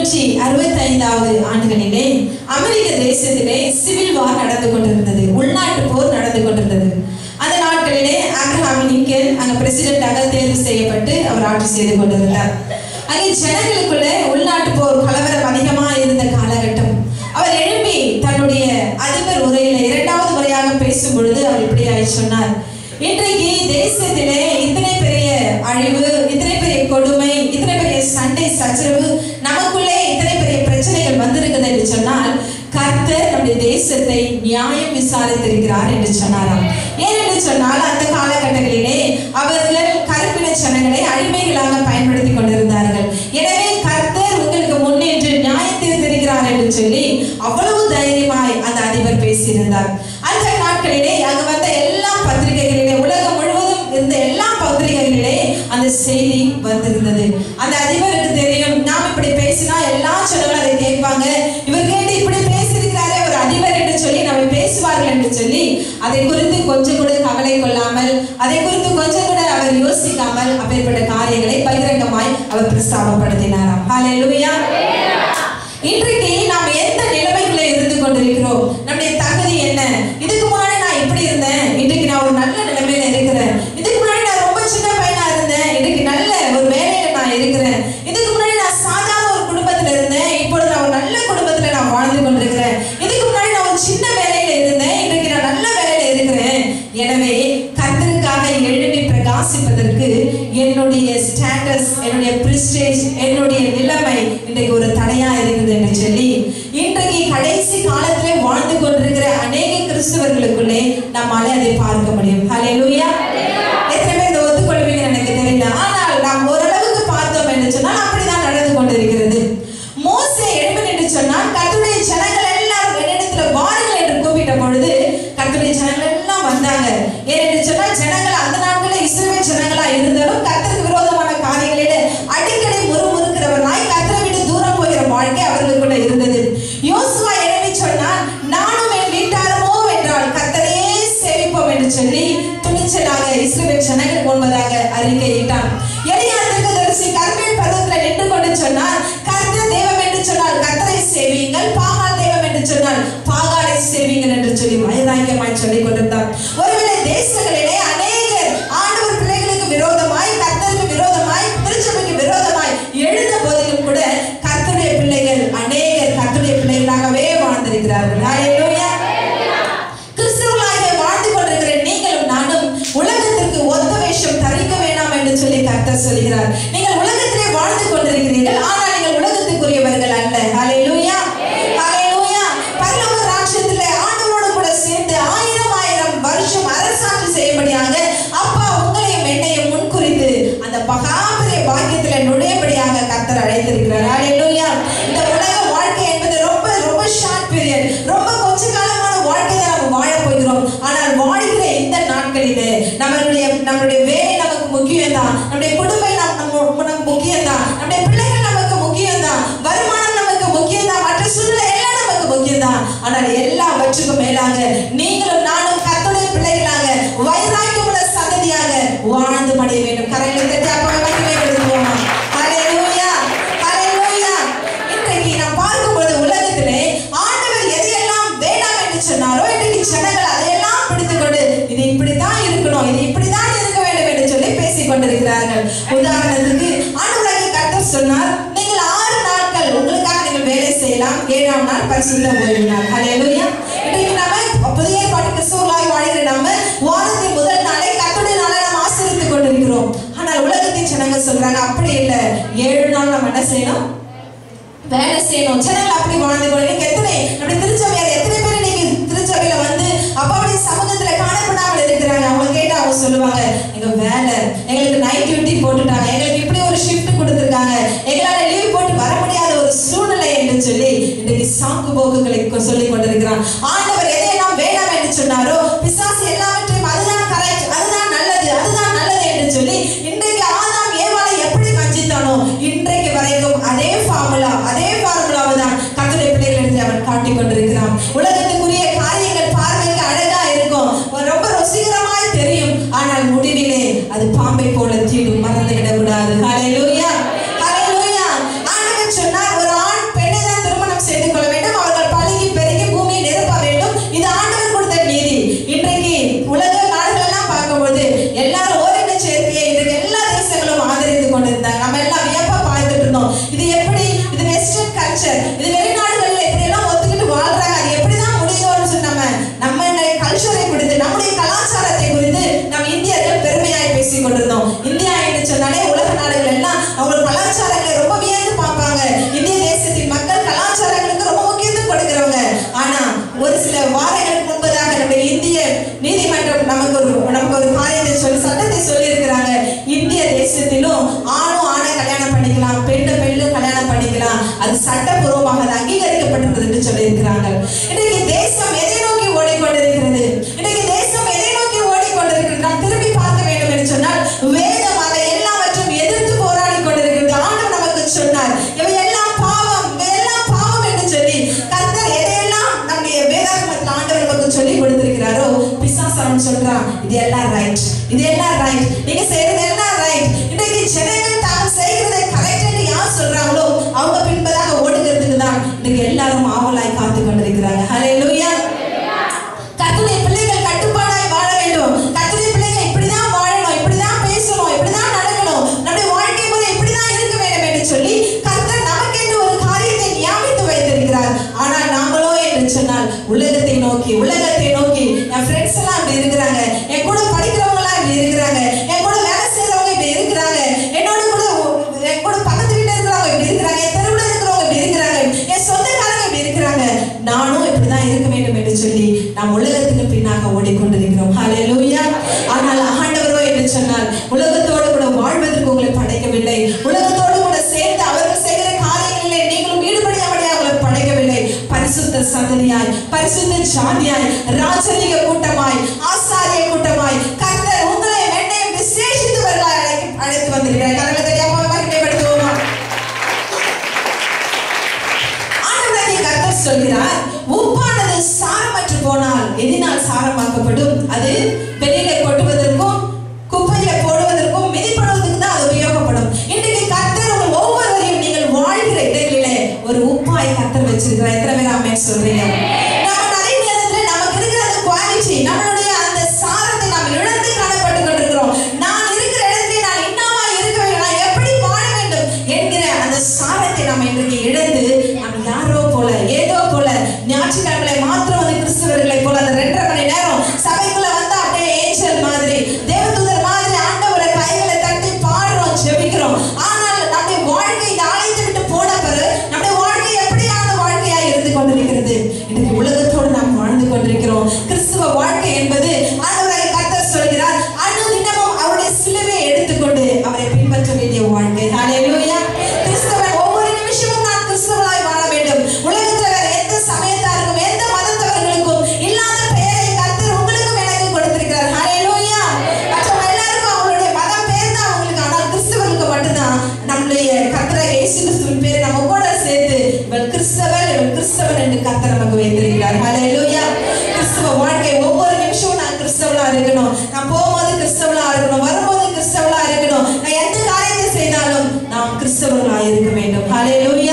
எண்ணூற்றி அறுபத்தி ஐந்தாவது ஆண்டுகளிலே அமெரிக்க தேசத்திலே சிவில் வார் நடந்து கொண்டிருந்தது உள்நாட்டு போர் நடந்து கொண்டிருந்தது அந்த நாட்களிலே ஆப்ரஹாம் லிங்கன் அங்க பிரசிடென்டாக தேர்வு செய்யப்பட்டு அவர் ஆட்சி செய்து கொண்டிருந்தார் அங்கே ஜனங்களுக்குள்ள உள்நாட்டு போர் கலவரம் அதிகமா இருந்த காலகட்டம் அவர் எழும்பி தன்னுடைய அதிபர் உரையில இரண்டாவது முறையாக பேசும் பொழுது அவர் இப்படியாய் சொன்னார் இன்றைக்கு தேசத்திலே இத்தனை பெரிய அழிவு இத்தனை பெரிய கொடுமை இத்தனை பெரிய சண்டை சச்சரவு நமக்குள்ளே இத்தனை பெரிய பிரச்சனைகள் வந்திருக்குது என்று சொன்னால் கர்த்தர் நம்முடைய தேசத்தை நியாயம் விசாரித்திருக்கிறார் என்று சொன்னாராம் ஏன் என்று சொன்னால் அந்த காலகட்டங்களிலே அவர்கள் கருப்பின ஜனங்களை அடிமைகளாக பயன்படுத்தி கொண்டிருந்தார்கள் எனவே கர்த்தர் உங்களுக்கு முன்னின்று நியாயம் தீர்த்திருக்கிறார் என்று சொல்லி அவ்வளவு தைரியமாய் அந்த அதிபர் பேசியிருந்தார் அந்த நாட்களிலே அங்கு வந்த எல்லா பத்திரிகைகளிலே உலகம் முழுவதும் இருந்த எல்லா பத்திரிகைகளிலே அந்த செய்தி வந்திருந்தது அந்த அதிபருக்கு தெரியும் நாம் இப்படி பேசினா எல்லா ஜனங்களும் அதை கேட்பாங்க இவர் கேட்டு இப்படி பேசியிருக்கிறாரே ஒரு அதிபர் என்று சொல்லி நம்ம பேசுவார்கள் என்று சொல்லி அதை குறித்து கொஞ்சம் கூட கவலை கொள்ளாமல் அதை குறித்து கொஞ்சம் கூட அவர் யோசிக்காமல் அப்பேற்பட்ட காரியங்களை பகிரங்கமாய் அவர் பிரஸ்தாபப்படுத்தினாராம் ஹalleluya இன்றைக்கு நாம் எந்த நிலைமைக்குள்ள இருந்து கொண்டிருக்கிறோம் நம்முடைய தகுதி என்ன இதுக்கு முன்னாடி நான் இப்படி இருந்தேன் இன்றைக்கு நான் ஒரு நல்ல நிலைமையில இருக்கிறேன் இதுக்கு முன்னாடி நான் ரொம்ப சின்ன பையனா இருந்தேன் இன்றைக்கு நல்ல ஒரு வேலையில நான் இருக்கிறேன் இதுக்கு முன்னாடி நான் சாதாரண ஒரு குடும்பத்துல இருந்தேன் இப்பொழுது நான் ஒரு நல்ல குடும்பத்துல நான் வாழ்ந்து கொண்டிருக்கிறேன் இதுக்கு முன்னாடி நான் ஒரு சின்ன வேலையில இருந்தேன் இன்றைக்கு நான் நல்ல வேலையில இருக்கிறேன் எனவே கர்த்தருக்காக எழுப்பி பிரகாசிப்பதற்கு என்னுடைய ஸ்டேட்டஸ் என்னுடைய பிரிஸ்டேஜ் என்னுடைய நிலைமை இன்றைக்கு ஒரு தடையா இருக்குது என்று சொல்லி இன்றைக்கு கடைசி காலத்திலே வாழ்ந்து கொண்டிருக்கிற அநேக கிறிஸ்தவர்களுக்குள்ளே நம்மால அதை பார்க்க முடியும் ஹalleluya எத்தனை பேர் இதை ஒத்துக்கொள்வீங்க எனக்கு தெரியல ஆனால் நாம் ஓரளவுக்கு பார்த்தோம் என்று சொன்னால் அப்படிதான் நடந்து கொண்டிருக்கிறது மோசே எழுப்பன் என்று சொன்னால் கர்த்தருடைய ஜனங்கள் எல்லாம் என்னிடத்துல வாருங்கள் என்று கூப்பிட்ட பொழுது கர்த்தருடைய ஜனங்கள் எல்லாம் வந்தாங்க ஏனென்று சொன்னால் ஜனங்கள் அந்த நாட்களில் இஸ்ரவேல் ஜனங்களா இருந்தாலும் கர்த்தருக்கு விரோதமான காரியங்களில அடிக்கடி முறுமுறுக்கிறவனாய் கர்த்தரை விட்டு தூரம் போகிற வாழ்க்கை அவர்களுக்குள்ள இருந்தது யோசுவா எழுப்பி சொன்னால் நானும் என் வீட்டாரமோ என்றால் கர்த்தரையே சேவிப்போம் என்று சொல்லி துணிச்சலாக இஸ்ரவேல் ஜனங்கள் முன்பதாக அறிக்கையிட்டான் எளியா தீர்க்கதரிசி கர்மேல் பர்வத்தில் நின்று கொண்டு சொன்னார் கர்த்தர் தெய்வம் என்று சொன்னால் கர்த்தரை சேவியுங்கள் பாகால் தெய்வம் என்று சொன்னால் பாகாலை சேவியுங்கள் என்று சொல்லி வைராக்கியமாய் சொல்லிக் கொண்டிருந்தார் ஒருவேளை தேசங்களிலே அநேகர் ஆண்டவர் பிள்ளைகளுக்கு விரோதமாய் கர்த்தருக்கு விரோதமாய் திருச்சபைக்கு விரோதமாய் எழுந்த போதிலும் கூட கர்த்தருடைய பிள்ளைகள் அநேகர் கர்த்தருடைய பிள்ளைகளாகவே வாழ்ந்திருக்கிறார்கள் ஹalleluya கிறிஸ்தவர்களாக வாழ்ந்து கொண்டிருக்கிற நீங்களும் நானும் உலகத்திற்கு ஒத்த வேஷம் தரிக்க வேண்டாம் என்று சொல்லி கர்த்தர் சொல்கிறார் நீங்கள் உலகத்திலே வாழ்ந்து கொண்டிருக்கிறீர்கள் ஆனால் நீங்கள் உலகத்துக்குரியவர்கள் அல்ல ஹalleluya ஹalleluya பரலோக ராஜ்யத்திலே ஆண்டவரோடு கூட சேர்ந்து ஆயிரம் ஆயிரம் வருஷம் அரசாட்சி செய்யும்படியாக அப்பா உங்களையும் என்னையும் முன்குறித்து அந்த மகாபெரிய பாக்கியத்திலே நுழையும்படியாக கர்த்தர் அழைத்திருக்கிறார் ஹalleluya இந்த உலக வாழ்க்கை என்பது ரொம்ப ரொம்ப ஷார்ட் பீரியட் ரொம்ப கொஞ்ச காலமான வாழ்க்கையை நாம் வாழ போகிறோம் ஆனால் வாழ்கிற இந்த நாட்களிலே நம்மளுடைய நம்மளுடைய வேலை நமக்கு முக்கியம் தான் நம்முடைய குடும்பம் நம் நம்ம நமக்கு முக்கியம் தான் நம்முடைய பிள்ளைகள் நமக்கு முக்கியம் தான் வருமானம் நமக்கு முக்கியம் தான் மற்ற சூழ்நிலை எல்லாம் நமக்கு முக்கியம் தான் ஆனால் எல்லாவற்றுக்கும் மேலாக நீங்களும் நானும் கர்த்தருடைய பிள்ளைகளாக வைராக்கியமுள்ள சந்ததியாக வாழ்ந்து மடிய வேண்டும் கரைகளை தட்டி அப்ப மகிமை கொடுத்துவோமா ஹalleluya ஹalleluya இன்றைக்கு நாம் பார்க்கும்போது உலகத்திலே ஆண்டவர் எதையெல்லாம் வேண்டாம் என்று சொன்னாரோ இன்றைக்கு ஜனங்கள் அதையெல்லாம் பிடித்துக்கொண்டு இது இப்படித்தான் இருக்கணும் இது இப்படித்தான் இருக்க வேண்டும் என்று சொல்லி பேசிக் கொண்டிருக்கிறார்கள் உதாரணத்துக்கு ஆண்டவராகிய கர்த்தர் சொன்னார் நீங்கள் ஆறு நாட்கள் உங்களுக்காக நீங்கள் வேலை செய்யலாம் ஏழாம் நாள் பரிசுத்த ஓய்வு நாள் ஹalleluya இன்றைக்கு நாம புதிய பாட்டு கிறிஸ்தவர்களாய் வாழ்கிற நாம வாரத்தின் முதல் நாளை கர்த்தருடைய நாளை நாம் ஆசரித்துக் கொண்டிருக்கிறோம் ஆனால் உலகத்தின் ஜனங்கள் சொல்றாங்க அப்படி இல்லை ஏழு நாள் நம்ம என்ன செய்யணும் வேலை செய்யணும் ஜனங்கள் அப்படி வாழ்ந்து கொண்டு நீங்க எத்தனை நம்முடைய திருச்சபையார் எத்தனை பேர் நீங்க திருச்சபையில வந்து அப்பாவுடைய சமூகத்துல காணப்படாமல் இருக்கிறாங்க அவங்க கேட்டா அவங்க சொல்லுவாங்க எங்க வேலை எங்களுக்கு நைட் டியூட்டி போட்டுட்டாங்க எங்களுக்கு இப்படி ஒரு ஷிஃப்ட் கொடுத்துருக்காங்க எங்களால லீவ் போட்டு வர முடியாத ஒரு சூழ்நிலை என்று சொல்லி இன்றைக்கு சாக்கு போக்குகளை கொ- சொல்லிக் கொண்டிருக்கிறான் ஆண்டவர் எதையெல்லாம் வேண்டாம் என்று சொன்னாரோ பிசாசு எல்லாவற்றையும் அதுதான் கரெக்ட் அதுதான் நல்லது அதுதான் நல்லது என்று சொல்லி இன்றைக்கு ஆதாம் ஏவாளை எப்படி வஞ்சித்தானோ இன்றைக்கு வரைக்கும் அதே ஃபார்முலா அதே ஃபார்முலாவை தான் கர்த்தருடைய பிள்ளைகள் என்று அவன் காட்டிக் கொண்டிருக்கிறான் உலகத்துக்குரிய காரியங்கள் பார்வைக்கு அழகா இருக்கும் ரொம்ப ருசிகரமாய் தெரியும் ஆனால் முடிவிலே அது பாம்பை போல தீடும் மறந்து விடக்கூடாது ஹalleluya ஹalleluya ஆண்டவர் சொன்னார் ஒரு ஆண் இது எப்படி இது வெஸ்டர்ன் கல்ச்சர் இது வெளிநாடுகள்ல இப்படி எல்லாம் ஒத்துக்கிட்டு வாழ்றாங்க அது எப்படிதான் முடியும்னு சொல்லி நம்ம நம்ம கல்ச்சரை குறித்து நம்முடைய கலாச்சாரத்தை குறித்து நம்ம இந்தியர்கள் பெருமையாய் பேசிக் கொண்டிருந்தோம் இந்தியா என்று சொன்னாலே உலக நாடுகள் எல்லாம் அவங்க கலாச்சாரங்களை ரொம்ப வியந்து பார்ப்பாங்க இந்திய தேசத்தின் மக்கள் கலாச்சாரங்களுக்கு ரொம்ப முக்கியத்துவம் கொடுக்கிறவங்க ஆனா ஒரு சில வாரங்களுக்கு முன்பதாக நம்முடைய இந்திய நீதிமன்றம் நமக்கு ஒரு நமக்கு ஒரு காரியத்தை சொல்லி சட்டத்தை சொல்லி இருக்கிறாங்க இந்திய தேசத்திலும் ஆணும் ஆணை கல்யாணம் பண்ணிக்கலாம் பெண்ணு பெண்ணு கல்யாணம் பண்ணிக்கலாம் அது சட்டபூர்வமாக அது அங்கீகரிக்கப்பட்டிருக்கிறது என்று சொல்லி இருக்கிறாங்க இன்றைக்கு தேசம் எதை நோக்கி ஓடிக்கொண்டிருக்கிறது இன்றைக்கு தேசம் எதை நோக்கி ஓடிக்கொண்டிருக்கிறது நாம் திரும்பி பார்க்க வேண்டும் என்று சொன்னால் வேதம் அதை எல்லாவற்றும் எதிர்த்து போராடி கொண்டிருக்கிறது ஆண்டவர் நமக்கு சொன்னார் இவை எல்லாம் பாவம் இவை எல்லாம் பாவம் என்று சொல்லி கர்த்தர் எதையெல்லாம் நம்முடைய வேதாகமத்தில் ஆண்டவர் நமக்கு சொல்லி கொடுத்திருக்கிறாரோ பிசாசனம் சொல்றான் இது எல்லாம் ரைட் இது எல்லாம் ரைட் நீங்க செய்யறது எல்லாம் ரைட் இன்றைக்கு ஜனங்கள் தாங்கள் செய்கிறதை கரெக்ட் என்று யார் சொல்றாங்களோ அவங்க பின்பதாக ஓடுகிறதுக்கு தான் இன்றைக்கு எல்லாரும் ஆவலாய் காத்து கொண்டிருக்கிறாங்க ஹalleluya கர்த்தருடைய பிள்ளைகள் கட்டுப்பாடாய் வாழ வேண்டும் கர்த்தருடைய பிள்ளைகள் இப்படிதான் வாழணும் இப்படிதான் பேசணும் இப்படிதான் நடக்கணும் நம்முடைய வாழ்க்கை முறை இப்படிதான் இருக்க வேண்டும் என்று சொல்லி கர்த்தர் நமக்கென்று ஒரு காரியத்தை நியமித்து வைத்திருக்கிறார் ஆனால் நாங்களோ என்று சொன்னால் உலகத்தை நோக்கி உலகத்தை நோக்கி என் ஃப்ரெண்ட்ஸ் எல்லாம் இப்படி இருக்கிறாங்க என் கூட படிக்கிறவங்க எல்லாம் இப்படி இருக்கிறாங்க என் கூட வேலை செய்யறவங்க இப்படி இருக்கிறாங்க என்னோட கூட என் கூட பக்கத்து வீட்டுல இருக்கிறவங்க இப்படி இருக்கிறாங்க என் தெருவுல இருக்கிறவங்க இப்படி இருக்கிறாங்க என் சொந்தக்காரங்க இப்படி இருக்கிறாங்க நானும் இப்படிதான் இருக்க வேண்டும் என்று சொல்லி நாம் உலகத்துக்கு பின்னாக ஓடிக்கொண்டிருக்கிறோம் ஹalleluya ஆனால் ஆண்டவரோ என்று சொன்னால் உலகத்தோடு கூட வாழ்வதற்கு உங்களை படைக்கவில்லை உலகத்தோடு கூட சேர்ந்து அவர்கள் செய்கிற காரியங்களிலே நீங்களும் ஈடுபடியாமடியாக உங்களை படைக்கவில்லை பரிசுத்த சந்ததியாய் பரிசுத்த ஜாதியாய் ராஜரீக கூட்டமாய் ஆசாரிய கூட்டமாய் கர்த்தர் உங்களை என்னையும் விசேஷித்தவர்களாய் அழைத்து அழைத்து வந்திருக்கிறார் கரங்களை தெரியாம மகிமைப்படுத்துவோமா ஆண்டவராகிய கர்த்தர் சொல்கிறார் உப்பானது சாரமற்று போனால் எதினால் சாரமாக்கப்படும் அது வெளியில கொட்டுவதற்கும் குப்பையில போடுவதற்கும் மிதிப்படுவதற்கு தான் அது உபயோகப்படும் இன்றைக்கு கர்த்தர் உங்கள் ஒவ்வொருவரையும் நீங்கள் வாழ்கிற இடங்களிலே ஒரு உப்பாய் கர்த்தர் வச்சிருக்கிறார் எத்தனை பேர் ஆமென் சொல்றீங்க நம்ம நிறைய நேரத்துல நமக்கு இருக்கிற அந்த குவாலிட்டி நம்மளுடைய அந்த சாரத்தை நாம் இழந்து காணப்பட்டு கொண்டிருக்கிறோம் நான் இருக்கிற இடத்துல நான் இன்னமா இருக்க வேண்டும் நான் எப்படி வாழ வேண்டும் என்கிற அந்த சாரத்தை நம்ம இன்றைக்கு இழந்து நம்ம யாரோ போல ஏதோ போல ஞாயிற்றுக்கிழமை மாத்திரம் வந்து கிறிஸ்தவர்களை போல அந்த ரெண்டரை மணி நேரம் சபைக்குள்ள வந்து அப்படியே ஏஞ்சல் மாதிரி தேவதூதர் மாதிரி ஆண்டவரை கைகளை தட்டி பாடுறோம் ஜெபிக்கிறோம் ஆனால் நம்முடைய வாழ்க்கை இந்த ஆலயத்தை விட்டு போன பிறகு நம்முடைய வாழ்க்கை எப்படியான வாழ்க்கையா இருந்து கொண்டிருக்கிறது இன்றைக்கு உலகத்தோடு நாம் வாழ்ந்து கொண்டிருக்கிறோம் கிறிஸ்துவ வாழ்க்கை என்பது ஆண்டவரை கர்த்தர் சொல்கிறார் அனுதினமும் அவருடைய சிலுவையை எடுத்துக்கொண்டு அவரை பின்பற்ற வேண்டிய வாழ்க்கை ஹalleluya கிறிஸ்தவன் ஒவ்வொரு நிமிஷமும் நான் கிறிஸ்தவனாய் வாழ வேண்டும் உலகத்துல வேற எந்த சமயத்தாருக்கும் எந்த மதத்தவர்களுக்கும் இல்லாத பெயரை கர்த்தர் உங்களுக்கும் எனக்கு கொடுத்திருக்கிறார் ஹalleluya மற்றவங்க எல்லாருக்கும் அவங்களுடைய மதம் பேர் தான் அவங்களுக்கு ஆனால் கிறிஸ்தவர்களுக்கு மட்டும்தான் நம்முடைய கர்த்தராக இயேசு கிறிஸ்துவின் பேரை நம்ம கூட சேர்த்து இவள் கிறிஸ்தவன் இவள் கிறிஸ்தவன் என்று கர்த்தர் நமக்கு வைத்திருக்கிறார் ஹalleluya கிறிஸ்தவ வாழ்க்கை ஒவ்வொரு நிமிஷமும் நான் கிறிஸ்தவனா இருக்கணும் நான் போகும்போது கிறிஸ்தவனா இருக்கணும் வரும்போது கிறிஸ்தவனா இருக்கணும் நான் எந்த காரியத்தை செய்தாலும் நாம் கிறிஸ்தவர்களாக இருக்க வேண்டும் ஹalleluya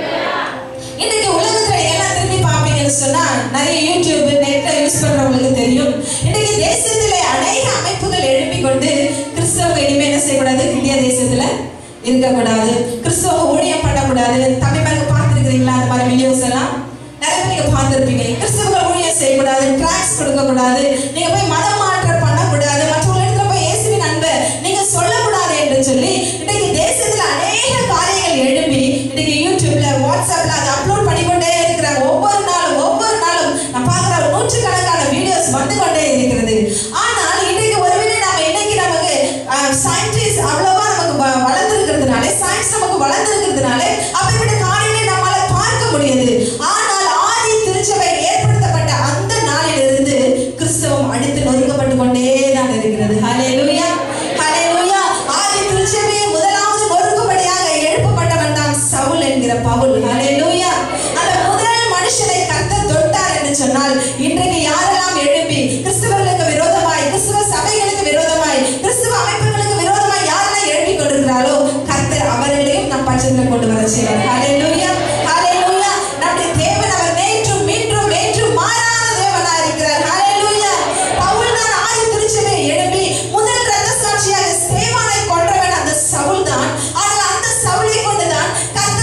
இன்னைக்கு உலகத்துல நீங்க எல்லாம் திரும்பி பாப்பீங்கன்னு சொன்னா நிறைய யூடியூப் நெட்ல யூஸ் பண்றவங்களுக்கு தெரியும் இன்னைக்கு தேசத்திலே அநேக அமைப்புகள் எழுப்பிக் கொண்டு கிறிஸ்தவங்க இனிமே என்ன செய்யக்கூடாது இந்திய தேசத்துல இருக்கக்கூடாது கிறிஸ்தவ ஊழியம் பண்ணக்கூடாது தமிழ்நாடு பார்த்துருக்கிறீங்களா அந்த மாதிரி வீடியோஸ் எல்லாம் நிறைய பேர் நீங்க பார்த்துருப்பீங்க கிறிஸ்தவர்கள் ஊழியம் செய்யக்கூடாது ட்ராக்ஸ் கொடுக்கக்கூடாது நீங்க போய் மதம் மாற்றம் பண்ணக்கூடாது மற்றவங்க இடத்துல போய் இயேசுவின் அன்பை நீங்க சொல்லக்கூடாது என்று சொல்லி இன்னைக்கு தேசத்துல அநேக காரியங்கள் எழுப்பி இன்னைக்கு யூடியூப்ல வாட்ஸ்அப்ல அதை அப்லோட் பண்ணிக்கொண்டே இருக்கிறாங்க ஒவ்வொரு நாளும் ஒவ்வொரு நாளும் நான் பார்க்குற ஒரு நூற்றுக்கணக்கான வீடியோஸ் வந்து கொண்டே இருக்கிறது ஆனால் இன்னைக்கு ஒருவேளை நாம இன்னைக்கு நமக்கு சயின்டிஸ்ட் அவ்வளவா நமக்கு வ- வளர்ந்திருக்கிறதுனால சயின்ஸ் நமக்கு வளர்ந்திருக்கிறதுனால அப்படிப்பட்ட காரியங்களை நம்மால பார்க்க முடியுது ஆனால் ஆதி திருச்சபை ஏற்படுத்தப்பட்ட அந்த நாளிலிருந்து கிறிஸ்தவம் அடுத்து நொறுக்கப்பட்டு கொண்டே தான் இருக்கிறது ஹalleluya ஹalleluya ஆதி திருச்சபையை முதலாவது நொறுக்கும்படியாக எழுப்பப்பட்டவன் தான் சவுல் என்கிற பவுல் ஹalleluya அந்த முதல் மனுஷனை கர்த்தர் தொட்டார் என்று சொன்னால் இன்றைக்கு யாரெல்லாம் எழுப்பி கிறிஸ்தவர்களுக்கு விரோதமாய் கிறிஸ்தவ சபைகளுக்கு விரோதமாய் கிறிஸ்தவ அமைப்புகளுக்கு விரோதமாய் யாரெல்லாம் எழுப்பி கொண்டிருக்கிறாரோ கர்த்தர் அவர்களையும் நம் பட்சத்தில் கொண்டு வர செய்வார் ஹalleluya ஹalleluya நம்முடைய தேவன் அவர் நேற்றும் மீண்டும் நேற்றும் மாறாத தேவனாய் இருக்கிறார் ஹalleluya பவுல் தான் ஆதி திருச்சபையை எழுப்பி முதல் ரத்த சாட்சியாக ஸ்தேவானை கொன்றவன் அந்த சவுல் தான் ஆனால் அந்த சவுலை கொண்டுதான் கர்த்தர்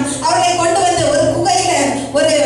அவர்களை கொண்டு வந்து ஒரு குகையில ஒரு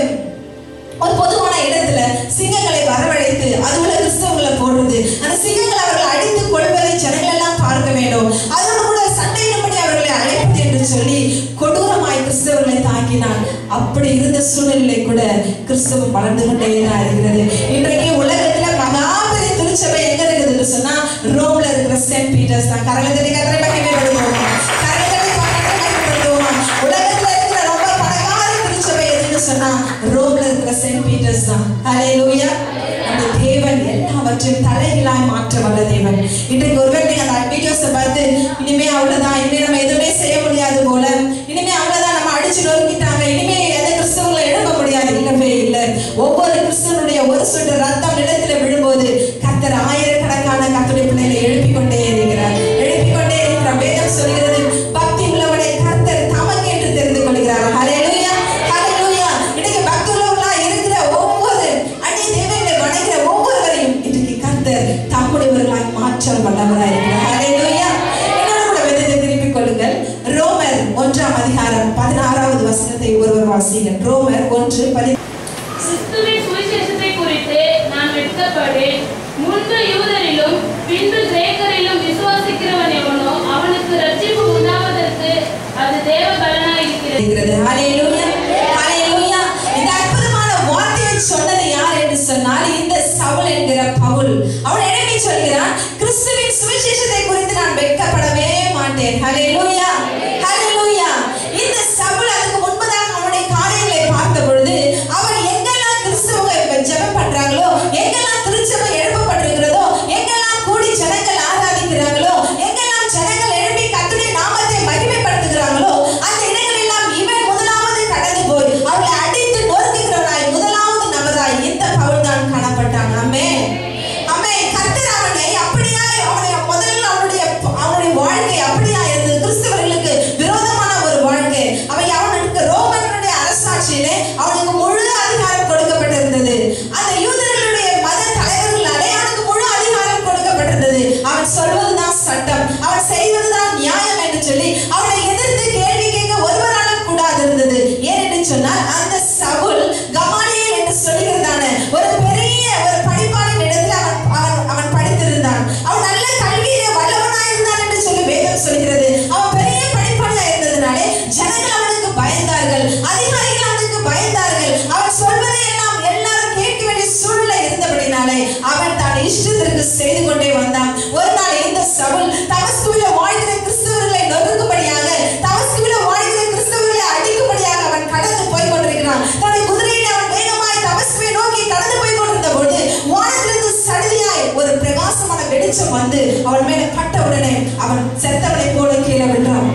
ஒரு பொதுவான இடத்துல சிங்கங்களை வரவழைத்து அது உள்ள கிறிஸ்தவங்களை போடுறது அந்த சிங்கங்கள் அவர்களை அடித்து கொள்வதை ஜனங்கள் எல்லாம் பார்க்க வேண்டும் அதோடு கூட சண்டையிடும்படி அவர்களை அழைப்பது என்று சொல்லி கொடூரமாய் கிறிஸ்தவர்களை தாக்கினான் அப்படி இருந்த சூழ்நிலை கூட கிறிஸ்தவம் வளர்ந்து கொண்டே தான் இருக்கிறது இன்றைக்கு உலகத்துல மகாபெரிய திருச்சபை எங்க இருக்குதுன்னு சொன்னா ரோம்ல இருக்கிற சென்ட் பீட்டர்ஸ் தான் கரலத்தடி கத்திரை மகிமைப்படுத்துவோம் கரலத்தடி மகிமைப்படுத்துவோம் உலகத்துல இருக்கிற ரொம்ப பணக்கார திருச்சபை எதுன்னு சொன்னா ரோம்ல இருக்கிற சென்ட் பீட்டர்ஸ் தான் ஹalleluya அந்த தேவன் எல்லாவற்றையும் தலைகளாய் மாற்ற வல்ல தேவன் இன்றைக்கு ஒருவேளை நீங்க அந்த வீடியோஸை பார்த்து இனிமே அவ்வளவுதான் இனிமே நம்ம எதுவுமே செய்ய முடியாது போல இனிமே அவ்வளவுதான் நம்ம அடிச்சு நொறுக்கிட்டாங்க இனிமே எந்த கிறிஸ்தவங்களை எழுப்ப முடியாது இல்லவே இல்லை ஒவ்வொரு கிறிஸ்தவனுடைய ஒரு சொட்டு ரத்தம் நிலத்துல விழும்போது கர்த்தர் ஆயிரக்கணக்கான கர்த்தருடைய பிள்ளைகளை எழுப்பிக் கொண்டே இருக்கிறார் எழுப்பிக் கொண்டே இருக்கிறார் வேதம் சொல்கிறது பக்தி உள்ளவனை கர்த்தர் தமக்கு என்று தெரிந்து கொள்கிறார் ஹalleluya ஹalleluya இன்னைக்கு பக்தி உள்ளவர்களா இருக்கிற ஒவ்வொரு அந்நிய தேவனை வணங்குற ஒவ்வொருவரையும் இன்றைக்கு கர்த்தர் தம்முடையவர்களாய் மாற்ற வல்லவராய் இருக்கிறார் ஹalleluya என்னோட கூட வேதத்தை திருப்பிக் கொள்ளுங்கள் ரோமர் ஒன்றாம் அதிகாரம் பதினாறாவது வசனத்தை ஒருவர் வாசிங்கள் ரோமர் ஒன்று பதி கிறிஸ்துவின் சுவிசேஷத்தை குறித்து நான் வெட்கப்படேன் முன்பு யூதரிலும் பின்பு கிரேக்கரிலும் விசுவாசிக்கிறவன் எவனோ அவனுக்கு ரட்சிப்பு உண்டாவதற்கு அது தேவ பலனாய் இருக்கிறது இருக்கிறது ஹalleluya ஹalleluya இந்த அற்புதமான வார்த்தையை சொன்னது யார் என்று சொன்னால் இந்த சவுல் என்கிற பவுல் அவன் எழுப்பி சொல்கிறான் கிறிஸ்துவின் சுவிசேஷத்தை குறித்து நான் வெட்கப்படவே மாட்டேன் ஹalleluya ஹalleluya இந்த சவுல் அதுக்கு முன்பதாக அவனுடைய காரியங்களை பார்த்த பொழுது அவன் எங்கெல்லாம் கிறிஸ்துவங்க ஜெபம் பண்றாங்களோ எங்கெல்லாம் திருச்சபை எழுப்பப்பட்டிருக்கிறதோ எங்கெல்லாம் கூடி ஜனங்கள் ஆராதிக்கிறாங்களோ எங்கெல்லாம் ஜனங்கள் எழுப்பி கர்த்தருடைய நாமத்தை மகிமைப்படுத்துகிறாங்களோ அந்த இடங்களெல்லாம் இவன் முதலாவது கடந்து போய் அவளை அடித்து நொறுக்குகிறவனாய் முதலாவது நபராய் இந்த பவுல் தான் காணப்பட்டான் அமே அமே கர்த்தர் அவனை அப்படியாய் அவனை முதல்ல அவனுடைய அவனுடைய வாழ்க்கை அப்படியா இருந்தது கிறிஸ்தவர்களுக்கு விரோதமான ஒரு வாழ்க்கை அவன் அவனுக்கு ரோமனுடைய அரசாட்சியிலே அவனுக்கு முழு அதிகாரம் கொடுக்கப்பட்டிருந்தது அந்த யூதர்களுடைய மத தலைவர்களாலே அவனுக்கு முழு அதிகாரம் கொடுக்கப்பட்டிருந்தது அவன் சொல்வதுதான் சட்டம் அவன் செய்வதுதான் நியாயம் என்று சொல்லி அவனை எதிர்த்து கேள்வி கேட்க ஒருவராலும் கூடாது இருந்தது ஏனென்று சொன்னால் அந்த சவுல் கமாலியல் என்று சொல்லுகிறதான ஒரு பெரிய ஒரு படிப்பாளின் இடத்துல அவன் அவன் அவன் படித்திருந்தான் அவன் நல்ல கல்வியிலே வல்லவனாய் இருந்தான் என்று சொல்லி வேதம் சொல்கிறது அவன் பெரிய படிப்பாளியா இருந்ததுனாலே ஜனங்கள் அவனுக்கு பயந்தார்கள் அதிகாரிகள் அவனுக்கு பயந்தார்கள் அவன் சொல்வதை எல்லாம் எல்லாரும் கேட்க வேண்டிய சூழ்நிலை இருந்தபடினாலே அவன் தான் இஷ்டத்திற்கு செய்து கொண்டே வந்தான் ஒரு நாள் இந்த சவுல் தமஸ்குவில வாழ்கிற கிறிஸ்தவர்களை நொறுக்கும்படியாக தமஸ்குவில வாழ்கிற கிறிஸ்தவர்களை அடிக்கும்படியாக அவன் கடந்து போய் கொண்டிருக்கிறான் தன்னுடைய குதிரையில அவன் வேகமாய் தமஸ்குவை நோக்கி கடந்து போய் கொண்டிருந்த பொழுது வானத்திலிருந்து சடுதியாய் ஒரு பிரகாசமான வெளிச்சம் வந்து அவன் மேல பட்ட உடனே அவன் செத்தவனை போல கீழே விடுறான்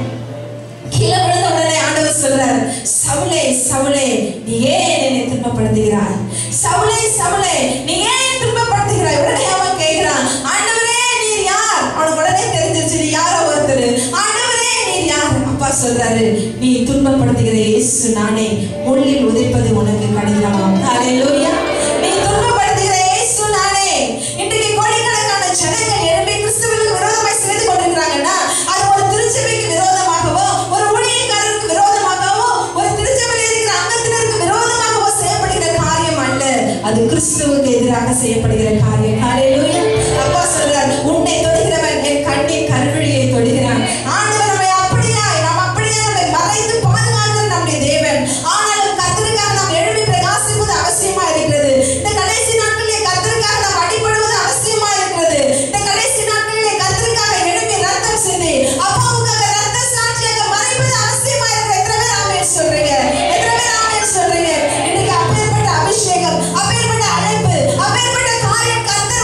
கீழே விழுந்த உடனே ஆண்டவர் சொல்றார் சவுலே சவுலே நீ ஏன் என்னை துன்பப்படுத்துகிறாய் சவுலே சவுலே நீ ஏன் துன்பப்படுத்துகிறாய் உடனே அவன் கேட்கிறான் ஆண்டவரே நீர் யார் அவனுக்கு உடனே தெரிஞ்சிருச்சு நீ யாரோ ஒருத்தர் ஆண்டவரே நீர் யார் அப்பா சொல்றாரு நீ துன்பப்படுத்துகிற இயேசு நானே முள்ளில் உதைப்பது உனக்கு கடினமாம் ஹalleluya நீ துன்பப்படுத்துகிற இயேசு நானே இன்றைக்கு கோடிக்கணக்கான ஜனங்கள் எழுப்பி கிறிஸ்துவுக்கு விரோதமாய் செய்து கொண்டிருக்கிறாங்கன்னா அது ஒரு திருச்சபைக்கு விரோதமாகவோ ஒரு ஊழியக்காரருக்கு விரோதமாகவோ ஒரு திருச்சபையில் இருக்கிற அங்கத்தினருக்கு விரோதமாகவோ செய்யப்படுகிற காரியம் அல்ல அது கிறிஸ்துவுக்கு எதிராக செய்யப்படுகிற காரியம் ஹalleluya அப்பா சொல்றார் உன்னை தொடுகிறவன் என் கண்ணின் கருவிழியை தொடுகிறான் ஆண்டவர் நம்மை அப்படியா நாம் அப்படியே நம்மை மறைத்து பாதுகாக்கிற நம்முடைய தேவன் ஆனாலும் கர்த்தருக்காக நாம் எழுப்பி பிரகாசிப்பது அவசியமா இருக்கிறது இந்த கடைசி நாட்களிலே கர்த்தருக்காக நாம் அடிபடுவது அவசியமா இருக்கிறது இந்த கடைசி நாட்களிலே கர்த்தருக்காக எழுப்பி ரத்தம் சிந்தி அப்பாவுக்காக ரத்த சாட்சியாக மறைப்பது அவசியமா இருக்கிறது எத்தனை பேர் ஆமென் சொல்றீங்க எத்தனை பேர் ஆமென் சொல்றீங்க இன்னைக்கு அப்பேற்பட்ட அபிஷேகம் அப்பேற்பட்ட அழைப்பு அப்பேற்பட்ட காரியம் கர்த்தர்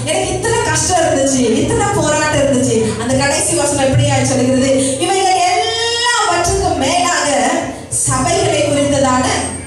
எனக்கு இத்தனை கஷ்டம் இருந்துச்சு இத்தனை போராட்டம் இருந்துச்சு அந்த கடைசி வசனம் எப்படியா சொல்லுகிறது இவைகள் எல்லாவற்றுக்கும் மேலாக சபைகளை குறித்ததான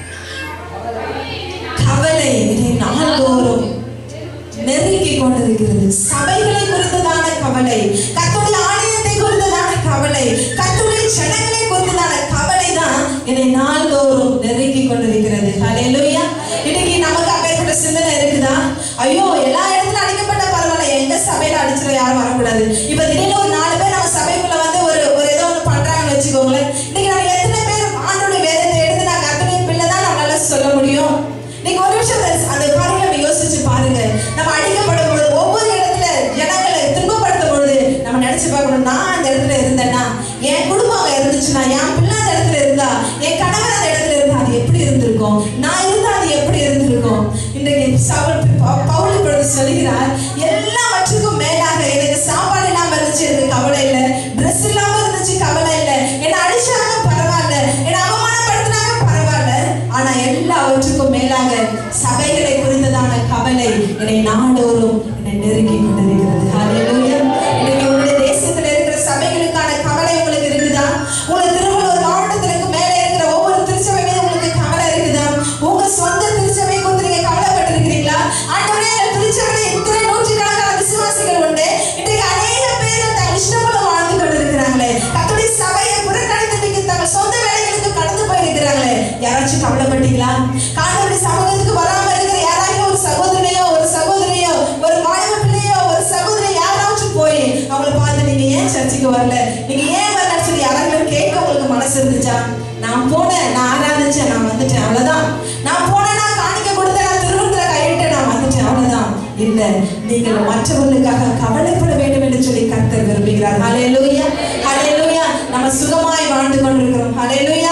கவலை என்னை நாள்தோறும் நெருங்கி கொண்டிருக்கிறது சபைகளை குறித்ததான கவலை கத்துடைய ஆலயத்தை குறித்ததான கவலை கத்துடைய ஜனங்களை குறித்ததான கவலை தான் என்னை நாள்தோறும் நெருங்கி கொண்டிருக்கிறது ஹalleluya இன்னைக்கு நமக்கு அப்பேற்பட்ட சிந்தனை இருக்குதா ஐயோ எல்லா இடத்துல அடிக்கப்பட்ட பரவாயில்ல எங்க சபையில அடிச்சிட யாரும் வரக்கூடாது இப்ப திடீர்னு ஒரு நாலு பேர் நம்ம சபைக்குள்ள வந்து ஒரு ஒரு ஏதோ ஒன்று பண்றாங்கன்னு வச்சுக்கோங்களேன் இன்னைக்கு நம்ம எத்தனை பேர் ஆண்டோட வேதத்தை எடுத்து நான் கத்துடைய பிள்ளை தான் நம்மளால சொல்ல முடியும் நீங்க ஒரு நிமிஷம் அந்த- அந்த பாருங்க நம்ம யோசிச்சு பாருங்க நம்ம அடிக்கப்படும் பொழுது ஒவ்வொரு இடத்துல ஜனங்களை துன்பப்படுத்தும் பொழுது நம்ம நினைச்சு பார்க்கணும் நான் அந்த இடத்துல இருந்தேன்னா என் குடும்பம் அங்க இருந்துச்சுன்னா என் பிள்ளை அந்த இடத்துல இருந்தா என் கணவர் அந்த இடத்துல இருந்தா அது எப்படி இருந்திருக்கும் நான் இருந்தா அது எப்படி இருந்திருக்கும் இன்றைக்கு சவுல் ப- பவுல் இப்பொழுது சொல்கிறார் எல்லாவற்றுக்கும் மேலாக எனக்கு சாப்பாடு இல்லாம இருந்துச்சு எனக்கு கவலை இல்லை ட்ரெஸ் இல்லாம இருந்துச்சு கவலை இல்லை என்ன அடிச்சாங்க பரவாயில்ல என்ன அவமானப்படுத்தினாங்க பரவாயில்ல ஆனா எல்லாவற்றுக்கும் மேலாக சபைகளை குறித்ததான கவலை என்னை நாடோறும் என்னை நெருங்கி கொண்டிருக்கிறது ஹalleluya இன்னைக்கு உங்களுடைய தேசத்துல இருக்கிற சபைகளுக்கான கவலை உங்களுக்கு இருக்குதா உங்க திருவள்ளூர் மாவட்டத்திற்கு மேல இருக்கிற ஒவ்வொரு திருச்சபை மீது உங்களுக்கு கவலை இருக்குதா உங்க சொந்த திருச்சபை குறித்து நீங்க கவலைப்பட்டிருக்கிறீங்களா ஆண்டவரே எங்க திருச்சபையில இத்தனை நூற்றுக்கணக்கான விசுவாசிகள் உண்டு இன்றைக்கு அநேக பேர் தங்கள் இஷ்டப்போல வாழ்ந்து கொண்டிருக்கிறாங்களே கத்துடைய சபையை புறக்கணித்து இன்னைக்கு தங்கள் சொந்த வேலைகளுக்கு கடந்து போயிருக்கிறாங்களே யாராச்சும் கவலைப்பட்டீங்களா காணொலி சமூகத்துக்கு வராம இருக்கிற யாராச்சும் ஒரு சகோதரனையோ ஒரு சகோதரியோ ஒரு மாணவ பிள்ளையோ ஒரு சகோதரி யாராச்சும் போய் அவங்கள பார்த்து நீங்க ஏன் சர்ச்சுக்கு வரல நீங்க ஏன் வரலன்னு சொல்லி யாராச்சும் கேட்க உங்களுக்கு மனசு இருந்துச்சா நான் போனேன் நான் ஆராதிச்சேன் நான் வந்துட்டேன் அவ்வளவுதான் நான் போனேன் நான் காணிக்க கொடுத்தேன் நான் திருவண்ணத்துல கையிட்டேன் நான் வந்துட்டேன் அவ்வளவுதான் இல்ல நீங்கள் மற்றவர்களுக்காக கவலைப்பட வேண்டும் என்று சொல்லி கர்த்தர் விரும்புகிறார் ஹalleluya ஹalleluya நம்ம சுகமாய் வாழ்ந்து கொண்டிருக்கிறோம் ஹalleluya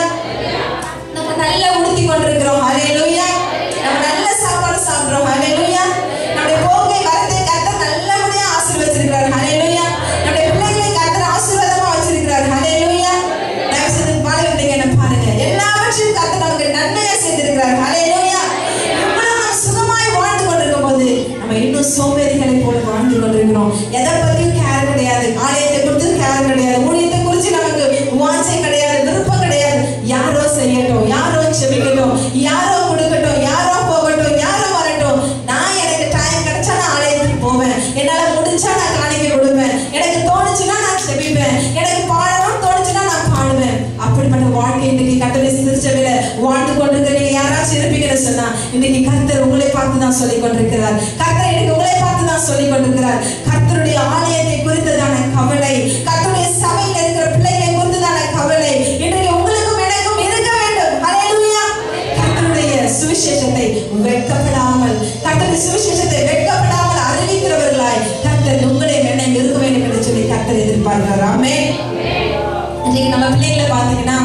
நம்ம நல்லா உடுத்தி கொண்டிருக்கிறோம் ஹalleluya நம்ம நல்ல சாப்பாடு சாப்பிடுறோம் ஹalleluya நம்முடைய போக்கை வரத்தை கர்த்தர் நல்லபடியா ஆசீர்வதிச்சிருக்கிறார் ஹalleluya நம்முடைய பிள்ளைகளை கர்த்தர் ஆசீர்வாதமா வச்சிருக்கிறார் ஹalleluya தயவு செய்து பாடி வந்தீங்க என்ன பாருங்க எல்லாவற்றையும் கர்த்தர் நமக்கு நன்மையா செய்திருக்கிறார் ஹalleluya இவ்வளவு நாம் சுகமாய் வாழ்ந்து கொண்டிருக்கும் போது நம்ம இன்னும் சோம்பேறிகளை போல வாழ்ந்து கொண்டிருக்கிறோம் எதை பத்தியும் கேர் கிடையாது ஆலயத்தை குறித்து கேர் கிடையாது ஊழியத்தை குறித்து நமக்கு வாஞ்சை கிடையாது விருப்பம் கிடையாது யாரோ செய்யட்டும் யாரோ செபிக்கட்டும் யாரோ கொடுக்கட்டும் யாரோ போகட்டும் யாரோ வரட்டும் நான் எனக்கு டைம் கிடைச்சா நான் ஆலயத்துக்கு போவேன் என்னால முடிஞ்சா நான் காணிக்கை கொடுப்பேன் எனக்கு தோணுச்சுன்னா நான் செபிப்பேன் எனக்கு பாடணும் தோணுச்சுன்னா நான் பாடுவேன் அப்படிப்பட்ட வாழ்க்கை இன்னைக்கு கத்தரை திருச்சபையில வாழ்ந்து கொண்டிருக்கிற நீங்க யாராச்சும் இருப்பீங்கன்னு சொன்னா இன்னைக்கு கர்த்தர் உங்களை பார்த்து தான் சொல்லிக் கொண்டிருக்கிறார் கர்த்தர் இன்னைக்கு உங்களை பார்த்து தான் சொல்லிக் கொண்டிருக்கிறார் கர்த்தருடைய ஆலயத்தை குறித்ததான கவலை கர்த்தருடைய சபையில் இருக்கிற பிள்ளைகளை குறித்ததான கவலை இன்றைக்கு உங்களுக்கும் எனக்கும் இருக்க வேண்டும் ஹalleluya கர்த்தருடைய சுவிசேஷத்தை வெட்கப்படாமல் கர்த்தருடைய சுவிசேஷத்தை வெட்கப்படாமல் அறிவிக்கிறவர்களாய் கர்த்தர் உங்களை என்னை இருக்க வேண்டும் என்று சொல்லி கர்த்தர் எதிர்பார்க்கிறார் ஆமென் இன்னைக்கு நம்ம பிள்ளைங்களை பார்த்தீங்கன்னா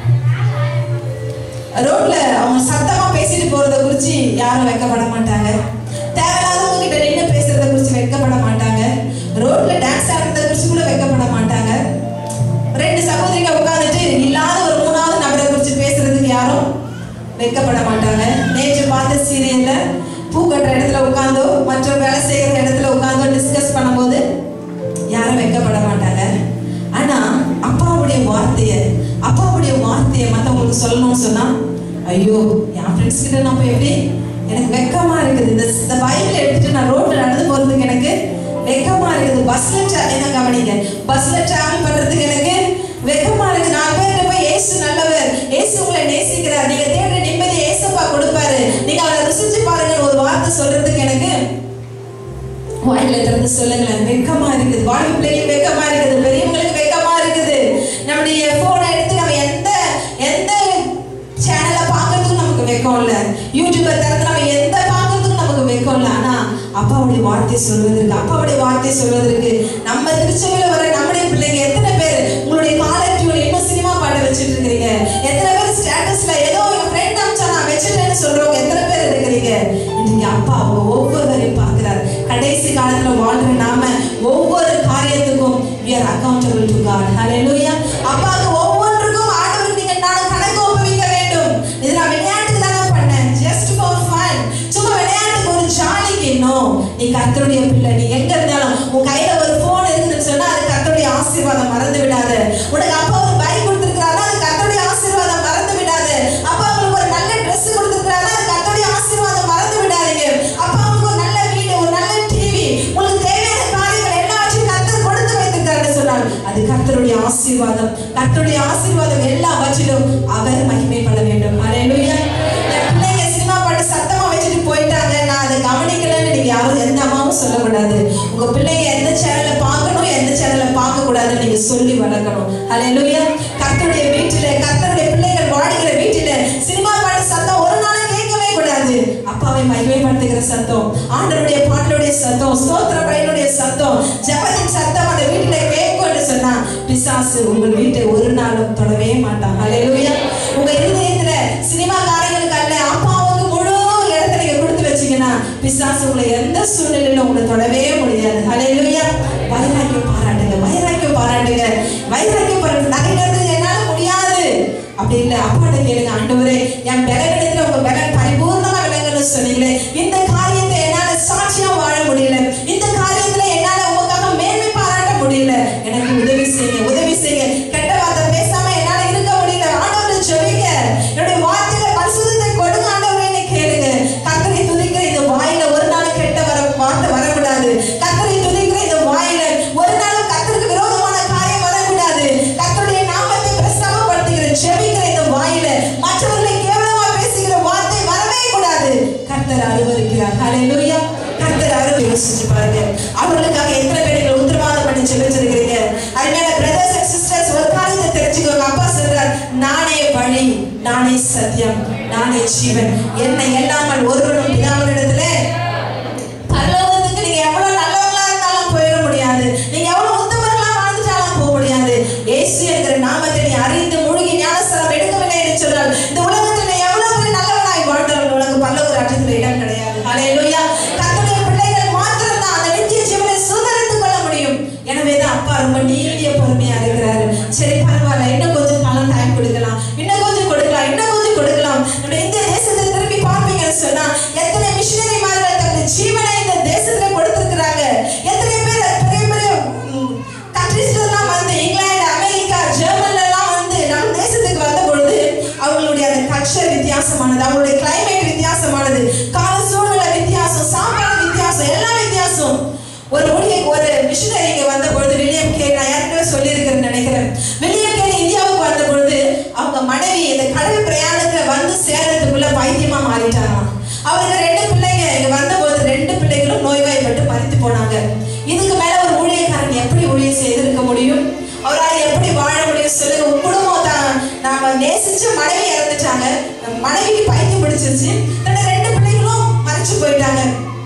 ரோட்ல அவங்க சத்தமா பேசிட்டு போறத குறிச்சு யாரும் வெட்கப்பட மாட்டாங்க தேவையில்லாதவங்க கிட்ட நின்று பேசுறத குறிச்சு வெட்கப்பட மாட்டாங்க ரோட்ல டான்ஸ் ஆடுறத குறிச்சு கூட வெட்கப்பட மாட்டாங்க ரெண்டு சகோதரிங்க உட்கார்ந்துட்டு இல்லாத ஒரு மூணாவது நபரை குறிச்சு பேசுறதுக்கு யாரும் வெட்கப்பட மாட்டாங்க நேற்று பார்த்த சீரியல்ல பூ கட்டுற இடத்துல உட்காந்தோ மற்ற வேலை செய்யற இடத்துல உட்காந்தோ டிஸ்கஸ் பண்ணும்போது யாரும் வெட்கப்பட மாட்டாங்க ஆனா அப்பாவுடைய வார்த்தைய அப்பாவுடைய வார்த்தையை மத்தவங்களுக்கு சொல்லணும்னு சொன்னா ஐயோ என் ஃப்ரெண்ட்ஸ் கிட்ட நான் போய் எப்படி எனக்கு வெக்கமா இருக்குது இந்த இந்த பைக்ல எடுத்துட்டு நான் ரோட்ல நடந்து போறதுக்கு எனக்கு வெக்கமா இருக்குது பஸ்ல என்ன கவனிங்க பஸ்ல டிராவல் பண்றதுக்கு எனக்கு வெக்கமா இருக்கு நாலு பேர்கிட்ட போய் ஏசு நல்லவர் ஏசு உங்களை நேசிக்கிறார் நீங்க தேடுற நிம்மதி ஏசப்பா கொடுப்பாரு நீங்க அவரை ருசிச்சு பாருங்கன்னு ஒரு வார்த்தை சொல்றதுக்கு எனக்கு வாயில திறந்து சொல்லுங்களேன் வெக்கமா இருக்குது வாழ்வு பிள்ளைக்கு வெக்கமா இருக்குது பெரியவங்களுக்கு வெக்கமா இருக்குது நம்முடைய போனை எடுத்து நம்ம எந்த எந்த சேனலை பார்க்கறதுக்கும் நமக்கு வெக்கம் இல்ல யூடியூபை திறந்து நம்ம எந்த பார்க்கறதுக்கும் நமக்கு வெக்கம் இல்ல ஆனா அப்பாவுடைய வார்த்தை சொல்வதற்கு அப்பாவுடைய வார்த்தை சொல்வதற்கு நம்ம திருச்சபையில வர நம்முடைய பிள்ளைங்க எத்தனை பேர் உங்களுடைய காலர் டியூன் இன்னும் சினிமா பாட்டு வச்சுட்டு இருக்கிறீங்க எத்தனை பேர் ஸ்டேட்டஸ்ல ஏதோ என் ஃப்ரெண்ட் அமிச்சா நான் வச்சுட்டேன்னு சொல்றவங்க எத்தனை பேர் இருக்கிறீங்க இன்னைக்கு அப்பா அவங்க ஒவ்வொருவரையும் பார்க்கிறார் கடைசி காலத்துல வாழ்ற நாம ஒவ்வொரு காரியத்துக்கும் we are accountable to God hallelujah அப்பாவுக்கு ஒவ்வொன்றுக்கும் ஆண்டவருக்கு நீங்க நான் கணக்கு ஒப்புவிக்க வேண்டும் இது நான் விளையாட்டுக்கு தானே பண்ணேன் just for fun சும்மா விளையாட்டுக்கு ஒரு ஜாலிக்கு இன்னும் நீ கர்த்தருடைய பிள்ளை இல்லை நீ எங்க இருந்தாலும் உன் கையில ஒரு போன் இருக்குதுன்னு சொன்னா அது கர்த்தருடைய ஆசீர்வாதம் மறந்து விடாத உனக்கு அப்பா ஒரு பைக் கொடுத்துருக்காரு அது கர்த்தருடைய ஆசீர்வாதம் மறந்து விடாத அப்பா உங்களுக்கு ஒரு நல்ல Dress கொடுத்துருக்காரு அது கர்த்தருடைய ஆசீர்வாதம் மறந்து விடாதீங்க அப்பா உங்களுக்கு ஒரு நல்ல வீடு ஒரு நல்ல டிவி உங்களுக்கு தேவையான காரியங்கள் எல்லாவற்றையும் கர்த்தர் கொடுத்து வைத்திருக்காருன்னு சொன்னால் அது கர்த்தருடைய ஆசீர்வாதம் கர்த்தருடைய ஆசீர்வாதம் எல்லாவற்றிலும் அவர் மகிமைப்பட வேண்டும் ஹalleluya என் பிள்ளைங்க சினிமா பாட்டு சத்தமா வச்சுட்டு போயிட்டாங்க நான் அதை கவனிக்கலன்னு நீங்க யாரும் எந்த அம்மாவும் சொல்லக்கூடாது உங்க பிள்ளைங்க எந்த சேனலை பார்க்கணும் எந்த சேனலை பார்க்க கூடாதுன்னு நீங்க சொல்லி வளர்க்கணும் ஹalleluya கர்த்தருடைய வீட்டில கர்த்தருடைய பிள்ளைகள் வாடுகிற வீட்டில சினிமா பாட்டு சத்தம் ஒரு நாளும் கேட்கவே கூடாது அப்பாவை மகிமைப்படுத்துகிற சத்தம் ஆண்டவருடைய பாடலுடைய சத்தம் ஸ்தோத்திர பையனுடைய சத்தம் ஜெபத்தின் சத்தம் அந்த வீட்டில கேட்கும்னு சொன்னா பிசாசு உங்கள் வீட்டை ஒரு நாளும் தொடவே மாட்டான் ஹalleluya உங்க இருதயத்துல சினிமா காரியங்களுக்கு அல்ல அப்பாவுக்கு முழு இடத்தை நீங்க கொடுத்து வச்சீங்கன்னா பிசாசு உங்களை எந்த சூழ்நிலையிலும் உங்களை தொடவே முடியாது ஹalleluya வைராக்கியம் பாராட்டுங்க வைராக்கியம் பாராட்டுங்க வைராக்கியம் பாராட்டு நிறைய நேரத்துல என்னால முடியாது அப்படி இல்ல அப்பாட்ட கேளுங்க ஆண்டவரே என் பலகடத்துல உங்க பலன் பரிபூர்ணமா விளங்கணும்னு சொன்னீங்களே இந்த காரியத்தை என்னால சாட்சியா வாழ முடியல இந்த காரியத்துல என்னால உங்களுக்காக மேன்மை பாராட்ட முடியல எனக்கு உதவி செய்யுங்க உதவி செய்யுங்க கெட்ட வார்த்தை பேசாம என்னால இருக்க முடியல ஆண்டவரை ஜெபிங்க என்னுடைய வார்த்தையில பரிசுத்தத்தை கொடுங்க ஆண்டவரே கேளுங்க கத்தரை துதிக்கிற இந்த வாயில ஒரு நாள் கெட்ட வர வார்த்தை வரக்கூடாது கத்தரை துதிக்கிற இந்த வாயில ஒரு நாளும் கத்தருக்கு விரோதமான காரியம் வரக்கூடாது கத்தருடைய நாமத்தை பிரஸ்தாபப்படுத்துகிற ஜெபிக்கிற இந்த வாயில மற்றவர்களை கேவலமா பேசுகிற வார்த்தை வரவே கூடாது கர்த்தர் அருவருக்கிறார் ஹalleluya கர்த்தர் அருள் யோசிச்சு பாருங்க அவர்களுக்காக எத்தனை பேர் நீங்கள் உத்தரவாதம் பண்ணி ஜெபிச்சிருக்கிறீங்க அதனால பிரதர்ஸ் அண்ட் சிஸ்டர்ஸ் ஒரு காரியத்தை தெரிஞ்சுக்கோங்க அப்பா சொல்றார் நானே வழி நானே சத்தியம் நானே ஜீவன் என்னை எல்லாமல் ஒருவரும் பிதாவினிடத்துல பரலோகத்துக்கு நீங்க எவ்வளவு நல்லவங்களா இருந்தாலும் போயிட முடியாது நீங்க எவ்வளவு உத்தமர்களா வாழ்ந்துட்டாலும் போக முடியாது இயேசு என்கிற நாமத்தை நீ அறிந்து முழுகி ஞானஸ்தானம் எடுக்கவில்லை என்று சொன்னால் இந்த உலகத்தில் நீ எவ்வளவு பெரிய நல்லவனாய் வாழ்ந்தாலும் உனக்கு பல்லவர் ராஜ்யத்தில் இடம் கிடையாது ஹalleluya கர்த்தருடைய பிள்ளைகள் மாத்திரம் தான் அந்த நித்திய ஜீவனை சுதந்திரித்துக் கொள்ள முடியும் எனவே தான் அப்பா ரொம்ப நீடிய பொறுமையா இருக்கிறாரு சரி பரவாயில்ல இன்னும் கொஞ்சம் காலம் டைம் கொடுக்கலாம் இன்னும் கொஞ்சம் கொடுக்கலாம் இன்னும் கொஞ்சம் கொடுக்கலாம் நம்ம இந்திய தேசத்தை திரும்பி பார்ப்பீங்கன்னு சொன்னா எத்தனை மிஷினரிமார்கள் தங்கள் ஜீவனை இந்த தேசத்துல கொடுத்திருக்கிறாங்க எத்தனை பேர் பெரிய பெரிய கண்ட்ரீஸ்ல எல்லாம் வந்து இங்கிலாந்து அமெரிக்கா ஜெர்மன்ல எல்லாம் வந்து நம்ம தேசத்துக்கு வந்த பொழுது அவங்களுடைய அந்த கல்ச்சர் வித்தியாசமானது அவங்களுடைய கிளைமேட் வித்தியாசமானது கால சூழ்நிலை வித்தியாசம் சாப்பாடு வித்தியாசம் எல்லாம் வித்தியாசம் ஒரு ஊழிய ஒரு மிஷினரி இங்க வந்த பொழுது வில்லியம் கே நான் ஏற்கனவே சொல்லியிருக்கிறேன்னு நினைக்கிறேன் வில்லியம் கே இந்தியாவுக்கு வந்த பொழுது அவங்க மனைவி இந்த கடல் பிரயாணத்துல வந்து சேர்றதுக்குள்ள பைத்தியமா மாறிட்டாராம் அவருக்கு ரெண்டு பிள்ளைங்க இங்க வந்தபோது ரெண்டு பிள்ளைகளும் நோய்வாய்ப்பட்டு மறித்து போனாங்க இதுக்கு மேல ஒரு ஊழியக்காரன் எப்படி ஊழியம் செய்திருக்க முடியும் அவரால் எப்படி வாழ முடியும் சொல்லுங்க உங்க குடும்பம் தான் நாம நேசிச்சு மனைவி இறந்துட்டாங்க மனைவிக்கு பைத்தியம் பிடிச்சிருச்சு தன்னோட ரெண்டு பிள்ளைகளும் மறைச்சு போயிட்டாங்க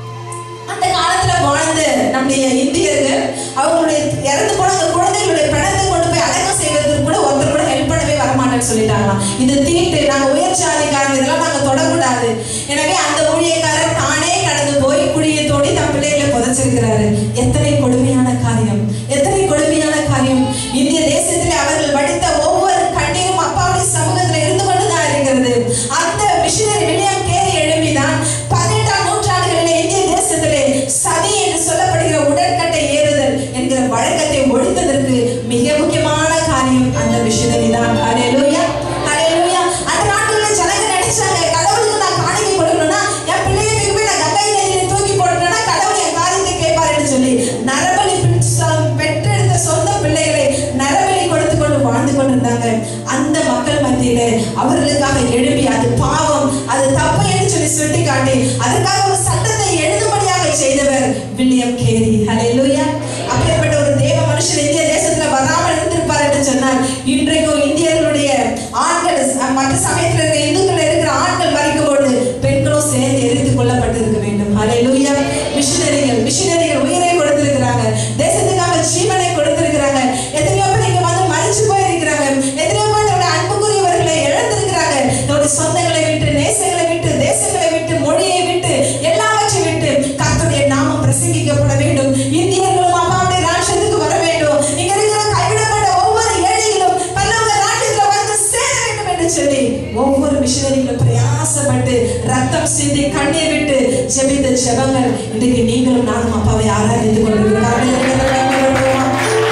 அந்த காலத்துல வாழ்ந்த நம்முடைய இந்தியர்கள் அவங்களுடைய இறந்து போன அந்த குழந்தைகளுடைய பிணத்தை கொண்டு போய் அடக்கம் செய்வதற்கு கூட ஒருத்தர் கூட ஹெல்ப் பண்ணவே வரமாட்டேன்னு சொல்லிட்டாங்களாம் இது தீட்டு நாங்க உயர் சாதிக்காரங்க இதெல்லாம் நாங்க தொடக்கூடாது எனவே அந்த ஊழியக்காரர் தானே கடந்து போய் குழியை தோண்டி தன் பிள்ளைகளை புதைச்சிருக்கிறாரு எத்தனை கொடுமையான காரியம் எத்தனை கொடுமையான காரியம் இந்திய தேசத்திலே அவர்கள் படித்த ஒவ்வொரு கண்ணீரும் அப்பாவுடைய சமூகத்துல இருந்து கொண்டுதான் இருக்கிறது அந்த மிஷினரி வில்லியம் கேரி எழுப்பிதான் பதினெட்டாம் நூற்றாண்டுகளிலே இந்திய தேசத்திலே சதி என்று சொல்லப்படுகிற உடற்கட்டை ஏறுதல் என்கிற வழக்கத்தை ஒழித்ததற்கு மிக முக்கியமான காரியம் அந்த மிஷினரி தான் ஹalleluya ஹalleluya அந்த நாட்டுகளில் ஜனங்க நினைச்சாங்க கடவுளுக்கு நான் காணிக்கை கொடுக்கணும்னா என் பிள்ளையை தூக்கி போய் நான் கங்கை நதியில தூக்கி போடணும்னா கடவுள் என் காரியத்தை கேட்பாருன்னு சொல்லி நரபலி பின்- பெற்றெடுத்த சொந்த பிள்ளைகளை நரபலி கொடுத்து கொண்டு வாழ்ந்து கொண்டிருந்தாங்க அந்த மக்கள் மத்தியிலே அவர்களுக்காக எழுப்பி அது பாவம் அது தப்பு என்று சொல்லி சுட்டி காட்டி அதற்காக ஒரு சட்டத்தை எழுதும்படியாக செய்தவர் வில்லியம் கேரி ஹalleluya அப்படிப்பட்ட ஒரு தேவ மனுஷன் இந்திய தேசத்துல வராமல் இருந்திருப்பார் என்று சொன்னால் இன்றைக்கும் இந்தியர்களுடைய ஆண்கள் அஹ், மற்ற சமயத்தில் இருக்கிற இந்துக்கள் இருக்கிற ஆண்கள் மறிக்கும் பொழுது பெண்களும் சேர்ந்து எரித்து கொல்லப்பட்டிருக்க வேண்டும் ஹalleluya மிஷினரிகள் மிஷினரிகள் உயிரை கொடுத்திருக்கிறாங்க தேசத்துக்காக ஜீவனை கொடுத்திருக்கிறாங்க எத்தனையோ பேர் இங்க வந்து மறிச்சு போயிருக்கிறாங்க எத்தனையோ பேர் தன்னுடைய அன்புக்குரியவர்களை இழந்திருக்கிறாங்க தன்னுடைய சொந்தங்களை விட்டு நேசங்களை விட்டு தேசங்களை விட்டு மொழியை விட்டு எல்லாவற்றையும் விட்டு கர்த்தருடைய நாமம் பிரசங்கிக்கப்பட வேண்டும் இந்தியர்களும் அப்பாவுடைய ராஜ்யத்துக்கு வர வேண்டும் இங்க இருக்கிற கைவிடப்பட்ட ஒவ்வொரு ஏழைகளும் பல்லவ ராஜ்யத்துல வந்து சேர வேண்டும் என்று சொல்லி ஒவ்வொரு மிஷினரிகளும் பிரயாசப்பட்டு ரத்தம் சிந்தி கண்ணீர் விட்டு ஜெபித்த ஜெபங்கள் இன்றைக்கு நீங்களும் நானும் அப்பாவை ஆராதித்து கொண்டிருக்கிறோம்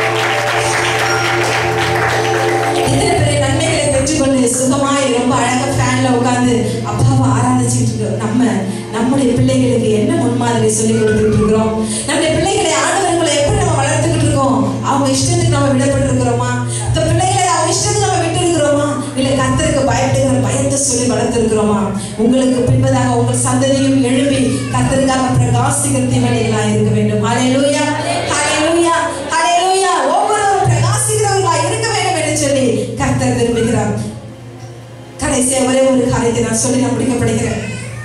எத்தனை பேர் நன்மைகளை பெற்றுக்கொண்டு சுகமாய் ரொம்ப அழகா ஃபேன்ல உட்கார்ந்து அப்பாவை ஆராதிச்சுட்டு இருக்கோம் நம்ம நம்முடைய பிள்ளைகளுக்கு என்ன முன்மாதிரி சொல்லி கொடுத்துட்டு இருக்கிறோம் நம்முடைய பிள்ளைகளை ஆண்டவர்களை எப்படி நம்ம வளர்த்துக்கிட்டு இருக்கோம் அவங்க இஷ்டத்துக்கு நம்ம விடப்பட்டு இருக்கிறோமா இந்த பிள்ளைகளை அவங்க இஷ்டத்துக்கு நம்ம விட்டு இருக்கிறோமா இல்ல கத்தருக்கு பயப்படுகிற பயத்தை சொல்லி வளர்த்திருக்கிறோமா உங்களுக்கு பின்பதாக உங்கள் சந்ததியும் எழுப்பி கத்தருக்காக பிரகாசிக்கிற தீவனைகளாக இருக்க வேண்டும் ஹalleluya ஹalleluya ஹalleluya ஒவ்வொருவரும் பிரகாசிக்கிறவர்களாக இருக்க வேண்டும் என்று சொல்லி கர்த்தர் விரும்புகிறார் கடைசியா ஒரே ஒரு காரியத்தை நான் சொல்லி நான் முடிக்கப்படுகிறேன்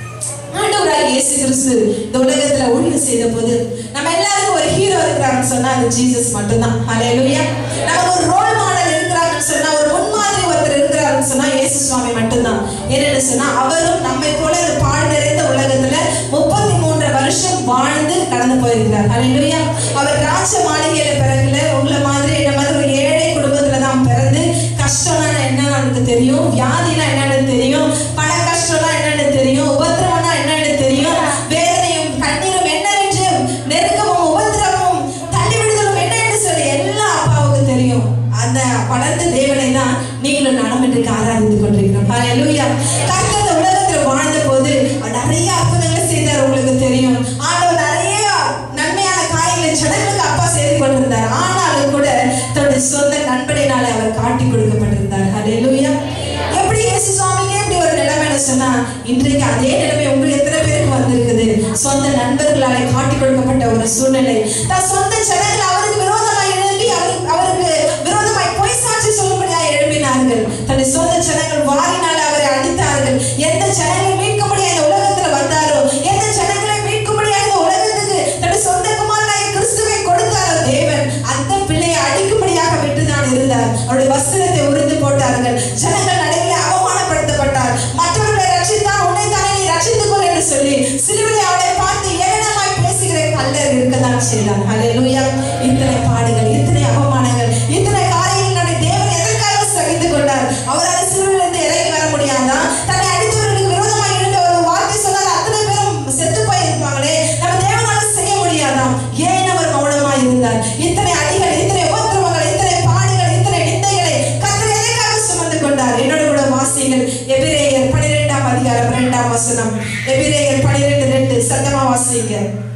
ஆண்டவராக இயேசு கிறிஸ்து இந்த உலகத்துல ஊழியம் செய்த போது நம்ம எல்லாருக்கும் ஒரு ஹீரோ இருக்கிறாங்கன்னு சொன்னா அது ஜீசஸ் மட்டும்தான் ஹalleluya நமக்கு ஒரு ரோல் மாடல் இருக்கிறாங்கன்னு சொன்னா ஒரு முன்மாதிரி ஒருத்தர் இருக்கிறாருன்னு சொன்னா இயேசு சுவாமி மட்டும்தான் என்னன்னு சொன்னா அவரும் நம்மை போல ஒரு பாடு நிறைந்த உலகத்துல முப்பத்தி மூன்று வருஷம் வாழ்ந்து கடந்து போயிருக்கிறார் ஹalleluya அவர் ராஜ மாளிகையில பிறகுல உங்களை மாதிரி என்ன மாதிரி ஒரு ஏழை குடும்பத்துல தான் பிறந்து கஷ்டம்னா என்னன்னு அவனுக்கு தெரியும் வியாதினா என்னன்னு தெரியும் பண கஷ்டம்னா என்னன்னு தெரியும் உபத்திரவம்னா என்னன்னு தெரியும் வேதனையும் கண்ணீரும் என்னவென்று நெருக்கமும் உபத்திரமும் தள்ளிவிடுதலும் என்னன்னு சொல்லி எல்லா அப்பாவுக்கு தெரியும் அந்த வளர்ந்த தேவனை தான் நீங்களும் நானும் இன்றைக்கு ஆராதித்து கொண்டிருக்கிறோம் ஹalleluya கர்த்தர் இந்த உலகத்துல வாழ்ந்த போது அவர் நிறைய அற்புதங்களை செய்தார் உங்களுக்கு தெரியும் ஆண்டவர் நிறைய நன்மையான காரியங்களை ஜனங்களுக்கு அப்பா செய்து கொண்டிருந்தார் ஆனாலும் கூட தன்னுடைய சொந்த நண்பனினால அவர் காட்டி கொடுக்கப்பட்டிருந்தார் ஹalleluya எப்படி இயேசு சுவாமிக்கு எப்படி ஒரு நிலைமைன்னு சொன்னா இன்றைக்கு அதே நிலைமை உங்களுக்கு எத்தனை பேருக்கு வந்திருக்குது சொந்த நண்பர்களாலே காட்டி கொடுக்கப்பட்ட ஒரு சூழ்நிலை தன் சொந்த ஜனங்கள் அவருக்கு விரோதமாய் எழும்பி அவர் அவருக்கு விரோதமாய் பொய் சாட்சி சொல்லும்படியாக எழுப்பினார்கள் தன்னுடைய சொந்த ஜனங்கள் வாரினால் அவரை அடித்தார்கள் எந்த ஜனங்கள் மீட்கும்படியாக இந்த உலகத்துல வந்தாரோ எந்த ஜனங்களை மீட்கும்படியாக இந்த உலகத்துக்கு தன்னுடைய சொந்த குமாரனாய கிறிஸ்துவை கொடுத்தாரோ தேவன் அந்த பிள்ளையை அடிக்கும்படியாக விட்டுதான் இருந்தார் அவருடைய வஸ்திரத்தை உரிந்து போட்டார்கள் ஜனங்கள் நடுவில் அவமானப்படுத்தப்பட்டார் மற்றவர்களை ரட்சித்தால் உன்னை தானே நீ ரட்சித்துக் கொள் என்று சொல்லி சிலுவையில் அவளை பார்த்து ஏளனமாய் பேசுகிற கல்லர் இருக்கதான் செய்தான் ஹalleluya இத்தனை பாடுகள் இத்தனை அவமானங்கள் இத்தனை காரியங்கள் நம்முடைய தேவன் எதற்காக சகித்து கொண்டார் அவரால் சிலுவையிலிருந்து இறங்கி வர முடியாதா தன்னை அடித்தவர்களுக்கு விரோதமாக எழுந்த ஒரு வார்த்தை சொன்னால் அத்தனை பேரும் செத்து போயிருப்பாங்களே நம்ம தேவனால செய்ய முடியாதாம் ஏன் அவர் மௌனமாய் இருந்தார் இத்தனை அடிகள் இத்தனை உபத்திரவங்கள் இத்தனை பாடுகள் இத்தனை நிந்தைகளை கர்த்தர் எதற்காக சுமந்து கொண்டார் என்னோட கூட வாசியுங்கள் எபிரேயர் பனிரெண்டாம் அதிகாரம் இரண்டாம் வசனம் எபிரேயர் பனிரெண்டு ரெண்டு சத்தமா வாசிங்க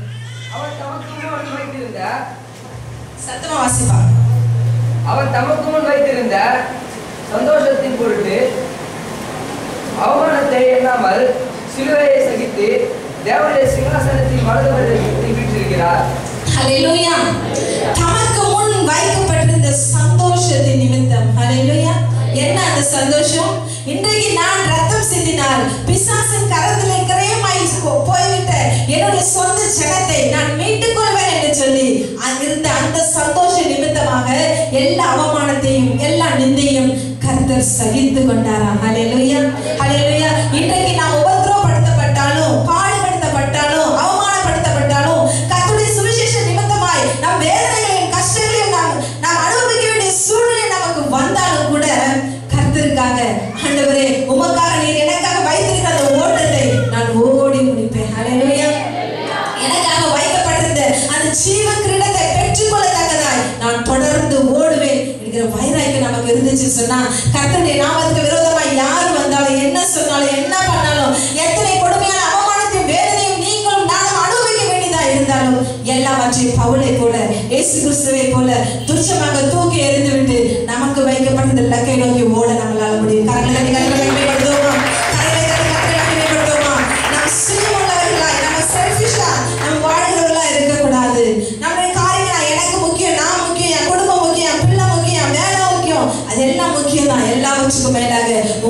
அவர் தமக்கு முன் வைத்திருந்த சத்தமா வாசிப்பா அவர் தமக்கு முன் வைத்திருந்த சந்தோஷத்தின் பொருட்டு அவமானத்தை எண்ணாமல் சிலுவையை சகித்து தேவனுடைய சிங்காசனத்தின் வலதுபுறத்தில் வீற்றிருக்கிறார் ஹalleluya தமக்கு முன் வைக்கப்பட்டிருந்த சந்தோஷத்தின் நிமித்தம் ஹalleluya என்ன அந்த சந்தோஷம் இன்றைக்கு நான் ரத்தம் சிந்தினால் பிசாசின் கரத்திலே கிரயமாய் போ- போய்விட்ட என்னுடைய சொந்த ஜனத்தை நான் மீட்டுக் கொள்வேன் என்று சொல்லி அங்கிருந்த அந்த சந்தோஷ நிமித்தமாக எல்லா அவமானத்தையும் எல்லா நிந்தையும் கர்த்தர் சகித்து கொண்டாராம் ஹalleluya ஹalleluya இன்றைக்கு நாம் உபத்திரவப்படுத்தப்பட்டாலும் பாடுபடுத்தப்பட்டாலும் அவமானப்படுத்தப்பட்டாலும் கர்த்தருடைய சுவிசேஷ நிமித்தமாய் நம் வேதனைகளையும் கஷ்டங்களையும் நாம் நாம் அனுபவிக்க வேண்டிய சூழ்நிலை நமக்கு வந்தாலும் கூட கர்த்தருக்காக ஆண்டவரே உமக்காக நீர் எனக்காக வைத்திருக்கிற அந்த ஓட்டத்தை நான் ஓடி முடிப்பேன் ஹalleluya எனக்காக வைக்கப்பட்டிருந்த அந்த ஜீவ கிரீடத்தை பெற்றுக்கொள்ளத்தக்கதாய் நான் தொடர்ந்து ஓடுவேன் என்கிற வைராக்கியம் நமக்கு இருந்துச்சு சொன்னா கர்த்தருடைய நாமத்துக்கு விரோதமாய் யார் வந்தாலும் என்ன சொன்னாலும் என்ன பண்ணாலும் எத்தனை கொடுமையான அவமானத்தையும் வேதனையும் நீங்களும் நானும் அனுபவிக்க வேண்டியதா இருந்தாலும் எல்லாவற்றையும் பவுலை போல இயேசு கிறிஸ்துவை போல துச்சமாக தூக்கி எறிந்துவிட்டு நமக்கு வைக்கப்பட்ட இலக்கை நோக்கி ஓட நம்மளால முடியும் கரங்களை தட்டி கரங்களை மேம்படுத்துவோமா கரங்களை தட்டி கரங்களை மேம்படுத்துவோமா நாம் சுயமுள்ளவர்களாய் நம்ம செல்ஃபிஷா நம்ம வாழ்கிறவர்களா இருக்கக்கூடாது நம்முடைய காரியங்கள் எனக்கு முக்கியம் நான் முக்கியம் என் குடும்பம் முக்கியம் என் பிள்ளை முக்கியம் என் வேலை முக்கியம் அதெல்லாம் முக்கியம் தான் எல்லாவற்றுக்கும் மேலாக